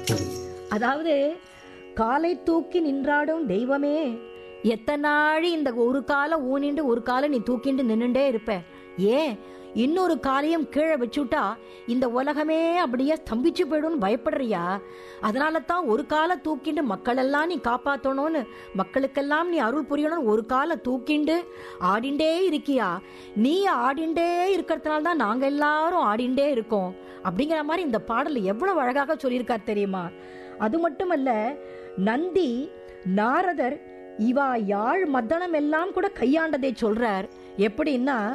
அதாவது காலை தூக்கி நின்றாடும் தெய்வமே எத்தனை நாழி இந்த ஒரு காலை ஊனிண்டு ஒரு காலை நீ தூக்கிண்டு நின்னுண்டே இருப்ப ஏன் இன்னொரு காலையும் கீழே வச்சுட்டா இந்த உலகமே அப்படியே ஸ்தம்பிச்சு போயிடும்னு பயப்படுறியா அதனால தான் ஒரு காலை தூக்கிண்டு மக்களெல்லாம் நீ காப்பாத்தணும்னு மக்களுக்கெல்லாம் நீ அருள் புரியணும்னு ஒரு காலை தூக்கிண்டு ஆடிண்டே இருக்கியா நீ ஆடிண்டே இருக்கிறதுனால தான் நாங்க எல்லாரும் ஆடிண்டே இருக்கோம் அப்படிங்கிற மாதிரி இந்த பாடல் எவ்வளவு அழகாக சொல்லியிருக்கார் தெரியுமா அது மட்டுமல்ல நந்தி நாரதர் இவா யாழ் மத்தனம் எல்லாம் கூட கையாண்டதை சொல்றார் எப்படின்னா